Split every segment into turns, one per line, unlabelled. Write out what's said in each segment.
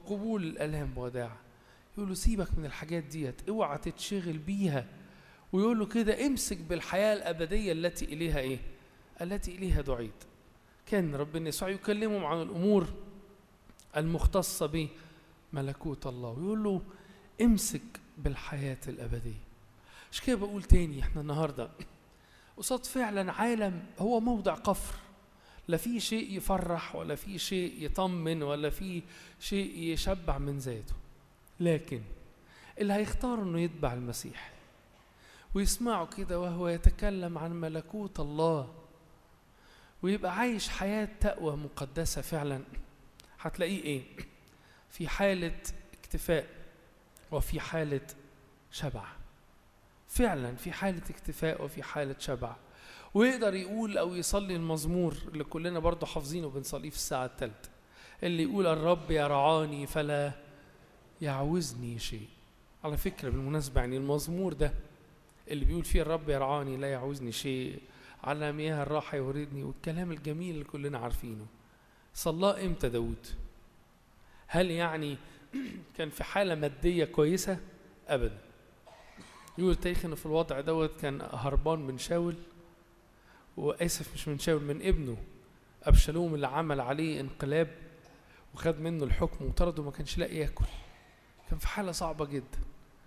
وقبول الالام بوداع يقول له سيبك من الحاجات ديت اوعى تتشغل بيها ويقول له كده امسك بالحياه الابديه التي اليها ايه التي اليها دعيت كان ربنا يسوع يكلمهم عن الامور المختصه بملكوت الله ويقول له امسك بالحياه الابديه مش كده بقول تاني احنا النهارده قصاد فعلا عالم هو موضع قفر لا في شيء يفرح ولا في شيء يطمن ولا في شيء يشبع من ذاته لكن اللي هيختار انه يتبع المسيح ويسمعه كده وهو يتكلم عن ملكوت الله ويبقى عايش حياة تقوى مقدسة فعلا هتلاقيه ايه في حالة اكتفاء وفي حالة شبع فعلا في حالة اكتفاء وفي حالة شبع ويقدر يقول أو يصلي المزمور اللي كلنا برضه حافظينه بنصليه في الساعة الثالثة اللي يقول الرب يرعاني فلا يعوزني شيء على فكرة بالمناسبة يعني المزمور ده اللي بيقول فيه الرب يرعاني لا يعوزني شيء على مياه الراحة يوردني والكلام الجميل اللي كلنا عارفينه صلاه امتى داود هل يعني كان في حالة مادية كويسة أبدا يقول التاريخ إنه في الوضع دوت كان هربان من شاول وآسف مش من شاول من ابنه أبشالوم اللي عمل عليه انقلاب وخد منه الحكم وطرده ما كانش لاقي ياكل كان في حالة صعبة جدا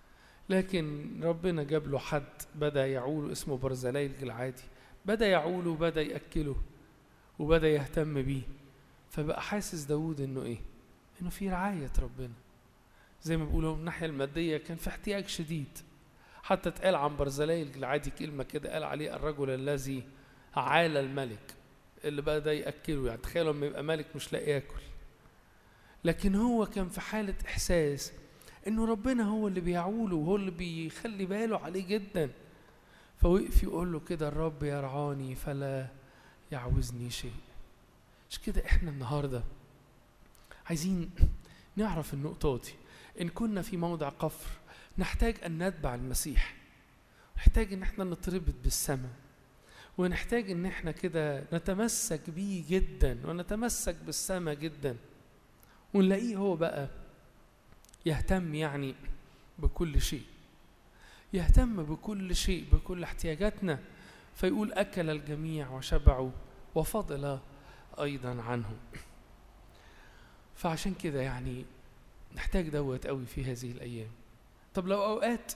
لكن ربنا جاب له حد بدأ يعول اسمه برزلاي الجلعادي بدأ يعوله وبدأ يأكله وبدأ يهتم بيه فبقى حاسس داود انه ايه انه في رعاية ربنا زي ما بيقولوا من الناحية المادية كان في احتياج شديد حتى اتقال عن برزلاي الجلعادي كلمة كده قال عليه الرجل الذي عال الملك اللي بدأ يأكله يعني تخيلوا لما يبقى ملك مش لاقي ياكل لكن هو كان في حالة إحساس إنه ربنا هو اللي بيعوله وهو اللي بيخلي باله عليه جدا فوقف يقول له كده الرب يرعاني فلا يعوزني شيء مش كده احنا النهارده عايزين نعرف النقطة دي إن كنا في موضع قفر نحتاج أن نتبع المسيح نحتاج إن احنا نتربط بالسماء ونحتاج إن احنا كده نتمسك بيه جدا ونتمسك بالسماء جدا ونلاقيه هو بقى يهتم يعني بكل شيء يهتم بكل شيء بكل احتياجاتنا فيقول أكل الجميع وشبعوا وفضل أيضا عنهم فعشان كده يعني نحتاج دوت قوي في هذه الأيام طب لو أوقات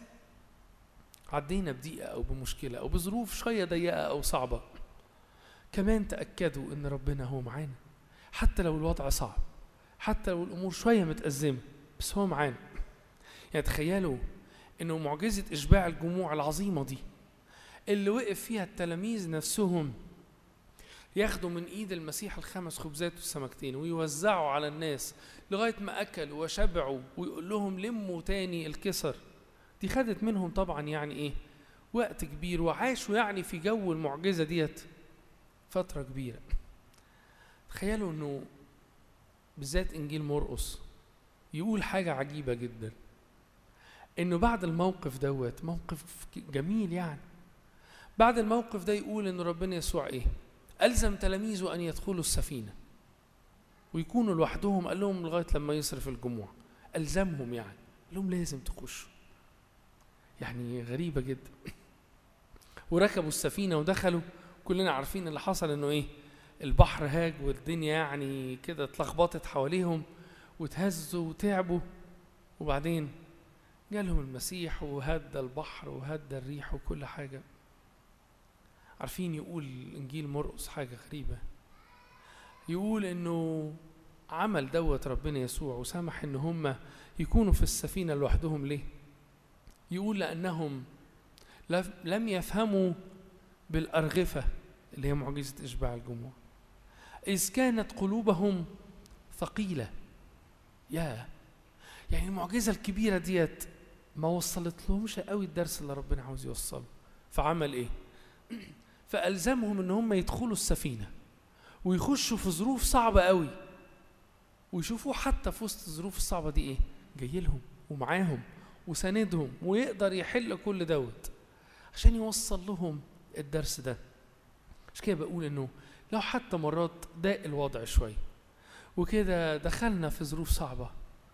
عدينا بضيقة أو بمشكلة أو بظروف شوية ضيقة أو صعبة كمان تأكدوا إن ربنا هو معانا حتى لو الوضع صعب حتى لو الأمور شوية متأزمة بس هو معانا يعني تخيلوا إنه معجزة إشباع الجموع العظيمة دي اللي وقف فيها التلاميذ نفسهم ياخدوا من ايد المسيح الخمس خبزات والسمكتين ويوزعوا على الناس لغايه ما اكلوا وشبعوا ويقول لهم لموا تاني الكسر دي خدت منهم طبعا يعني ايه وقت كبير وعاشوا يعني في جو المعجزه ديت فتره كبيره تخيلوا انه بالذات انجيل مرقس يقول حاجه عجيبه جدا انه بعد الموقف دوت موقف جميل يعني بعد الموقف ده يقول ان ربنا يسوع ايه ألزم تلاميذه أن يدخلوا السفينة ويكونوا لوحدهم قال لهم لغاية لما يصرف الجموع ألزمهم يعني قال لهم لازم تخشوا يعني غريبة جدا وركبوا السفينة ودخلوا كلنا عارفين اللي حصل انه ايه البحر هاج والدنيا يعني كده اتلخبطت حواليهم وتهزوا وتعبوا وبعدين جالهم المسيح وهدى البحر وهدى الريح وكل حاجه عارفين يقول انجيل مرقس حاجه غريبه يقول انه عمل دوت ربنا يسوع وسمح ان هم يكونوا في السفينه لوحدهم ليه يقول لانهم لم يفهموا بالارغفه اللي هي معجزه اشباع الجموع اذ كانت قلوبهم ثقيله يا يعني المعجزه الكبيره ديت ما وصلت لهمش قوي الدرس اللي ربنا عاوز يوصله فعمل ايه فألزمهم ان هم يدخلوا السفينة ويخشوا في ظروف صعبة قوي ويشوفوا حتى في وسط الظروف الصعبة دي ايه جاي لهم ومعاهم وساندهم ويقدر يحل كل دوت عشان يوصل لهم الدرس ده مش كده بقول انه لو حتى مرات ضاق الوضع شوية وكده دخلنا في ظروف صعبة